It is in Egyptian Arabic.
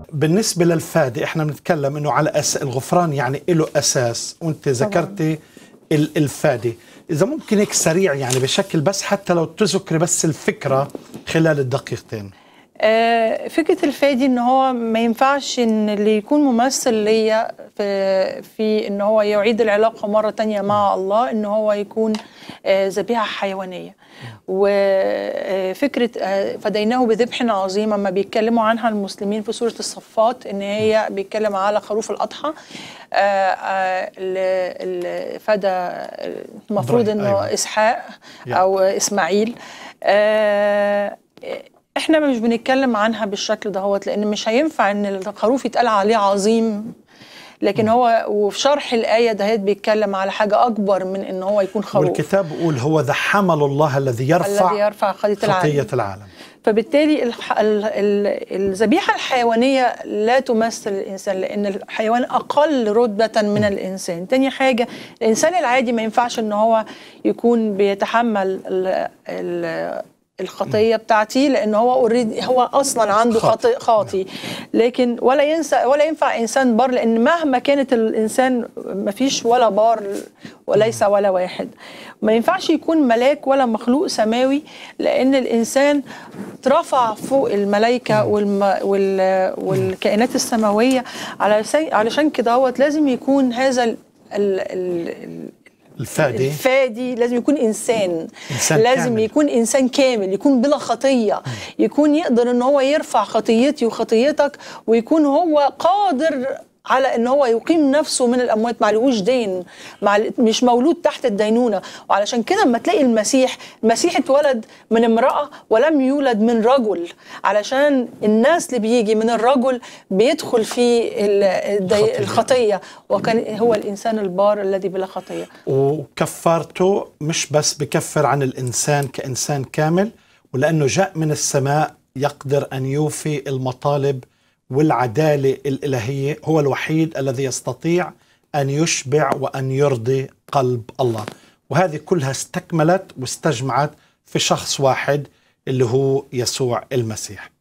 بالنسبة للفادي احنا بنتكلم انه على أس... الغفران يعني له اساس وانت ذكرتي ال- الفادي اذا ممكن هيك سريع يعني بشكل بس حتى لو تذكري بس الفكرة خلال الدقيقتين آه، فكره الفادي ان هو ما ينفعش ان اللي يكون ممثل ليا في في ان هو يعيد العلاقه مره تانية مع الله ان هو يكون آه، ذبيحه حيوانيه وفكره فديناه بذبح عظيم اما بيتكلموا عنها المسلمين في سوره الصفات ان هي بيتكلم على خروف الاضحى آه، آه، ال- ال- فدى المفروض إبراهيم، انه أيوة. اسحاق يا. او اسماعيل آه، احنا مش بنتكلم عنها بالشكل دهوت لان مش هينفع ان الخروف يتقال عليه عظيم لكن هو وفي شرح الايه دهيت بيتكلم على حاجه اكبر من ان هو يكون خروف والكتاب بيقول هو ذا حمل الله الذي يرفع الذي يرفع خطيه العالم خطية العالم فبالتالي الح- ال- ال- الذبيحه الحيوانيه لا تمثل الانسان لان الحيوان اقل رتبه من الانسان تاني حاجه الانسان العادي ما ينفعش ان هو يكون بيتحمل ال- ال- الخطيه بتاعتي لان هو اوريدي هو اصلا عنده خاطئ. خاطئ خاطي لكن ولا ينسى ولا ينفع انسان بار لان مهما كانت الانسان ما فيش ولا بار وليس ولا واحد ما ينفعش يكون ملاك ولا مخلوق سماوي لان الانسان اترفع فوق الملائكه والم وال والكائنات السماويه على علشان كده هوت لازم يكون هذا ال ال ال الفادي الفادي لازم يكون انسان, إنسان لازم كامل. يكون انسان كامل يكون بلا خطيه يكون يقدر ان هو يرفع خطيتي وخطيتك ويكون هو قادر على ان هو يقيم نفسه من الاموات معلهوش دين مع مش مولود تحت الدينونه وعلشان كده لما تلاقي المسيح المسيح اتولد من امراه ولم يولد من رجل علشان الناس اللي بيجي من الرجل بيدخل في ال- الدي- الخطية. الخطيه وكان هو الانسان البار الذي بلا خطيه وكفارته مش بس بكفر عن الإنسان كإنسان كامل ولأنه جاء من السماء يقدر أن يوفي المطالب والعدالة الإلهية هو الوحيد الذي يستطيع أن يشبع وأن يرضي قلب الله وهذه كلها استكملت واستجمعت في شخص واحد اللي هو يسوع المسيح